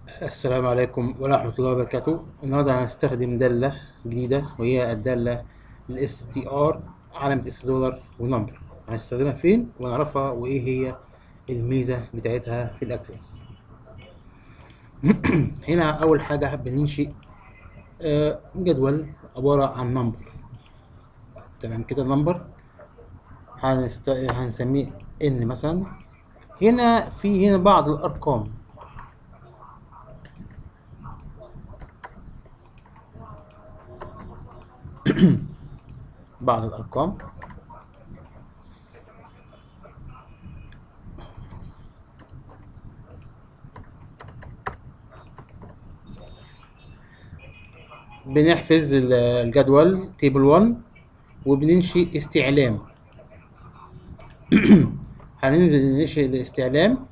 السلام عليكم ورحمة الله وبركاته النهاردة هنستخدم دالة جديدة وهي الدالة ال str علامة اس دولار ونمبر هنستخدمها فين ونعرفها وايه هي الميزة بتاعتها في الاكسس هنا اول حاجة بننشئ آه، جدول عبارة عن نمبر تمام كده نمبر هنست... هنسميه ان مثلا هنا في هنا بعض الارقام بعض الأرقام بنحفظ ال- الجدول تيبل 1 وبننشئ استعلام هننزل ننشئ الاستعلام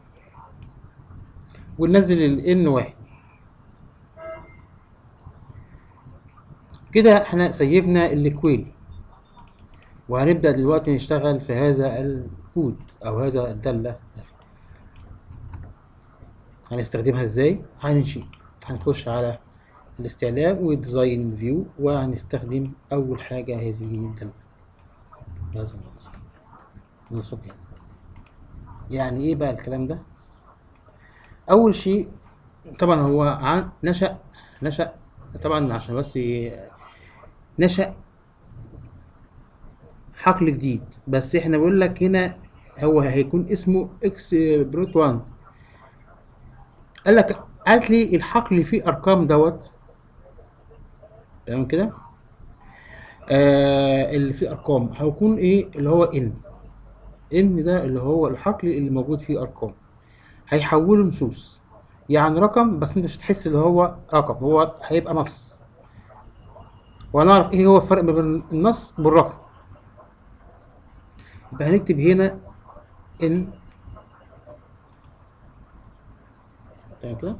وننزل ال n واحد كده احنا سيفنا الكويري وهنبدأ دلوقتي نشتغل في هذا الكود أو هذا الدالة هنستخدمها ازاي؟ هننشئ هنخش على الاستعلام وديزاين فيو وهنستخدم أول حاجة هذه الدالة هذا المنظر نصب هنا يعني ايه بقى الكلام ده؟ أول شيء طبعا هو عن نشأ نشأ طبعا عشان بس ي- نشأ حقل جديد بس احنا بقول لك هنا هو هيكون اسمه اكس بروت 1 قال لك هات لي الحقل اللي فيه ارقام دوت تمام كده آه اللي فيه ارقام هيكون ايه اللي هو ان ان ده اللي هو الحقل اللي موجود فيه ارقام هيحوله نصوص يعني رقم بس انت مش هتحس اللي هو رقم هو هيبقى نص وهنعرف ايه هو الفرق ما بين النص والرقم يبقى هنكتب هنا ان تمام كده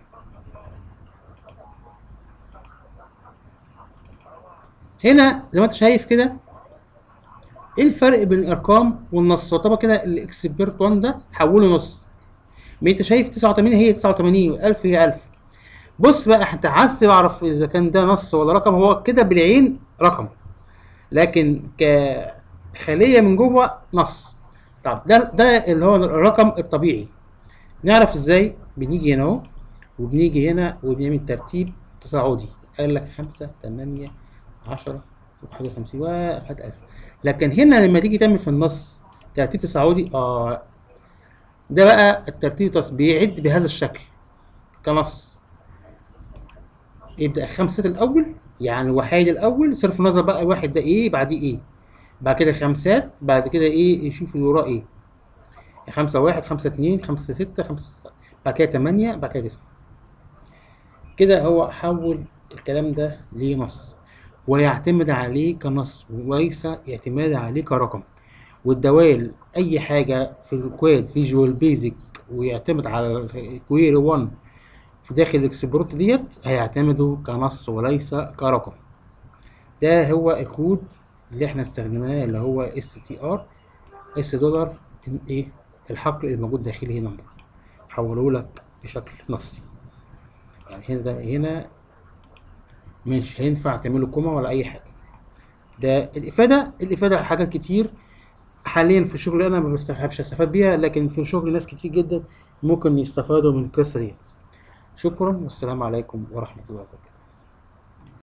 هنا زي ما انت شايف كده ايه الفرق بين الارقام والنص طبعا كده الاكسبيرت 1 ده حوله نص ما انت شايف 89 هي 89 و1000 هي 1000 بص بقى انت عايز تعرف اذا كان ده نص ولا رقم هو كده بالعين رقم لكن كخليه من جوه نص طب ده ده اللي هو الرقم الطبيعي نعرف ازاي بنيجي هنا اهو وبنيجي هنا وبنعمل ترتيب تصاعدي قال لك 5 8 10 51 لحد 1000 لكن هنا لما تيجي تعمل في النص ترتيب تصاعدي اه ده بقى الترتيب تص- بيعد بهذا الشكل كنص يبدأ خمسة الأول يعني وحيد الأول صرف النظر بقى واحد ده إيه بعديه إيه بعد كده خمسات بعد كده إيه يشوف اللي وراه إيه خمسة واحد خمسة اتنين خمسة ستة خمسة ستة بعد كده تمانية بعد كده تسعة كده هو حول الكلام ده لنص ويعتمد عليه كنص وليس اعتماد عليه كرقم والدوال أي حاجة في الكواد فيجوال بيزك ويعتمد على الكويري 1 في داخل الاكسبروت ديت هيعتمدوا كنص وليس كرقم ده هو الكود اللي احنا استخدمناه اللي هو اس تي ار اس دولار إن ايه الحقل الموجود داخله نمبر حوله لك بشكل نصي يعني هنا ده هنا مش هينفع تعمله كوما ولا اي حاجه ده الافاده الافاده حاجات كتير حاليا في الشغل انا ما بستحبش استفاد بيها لكن في شغل ناس كتير جدا ممكن يستفادوا من القصه دي شكرا والسلام عليكم ورحمه الله وبركاته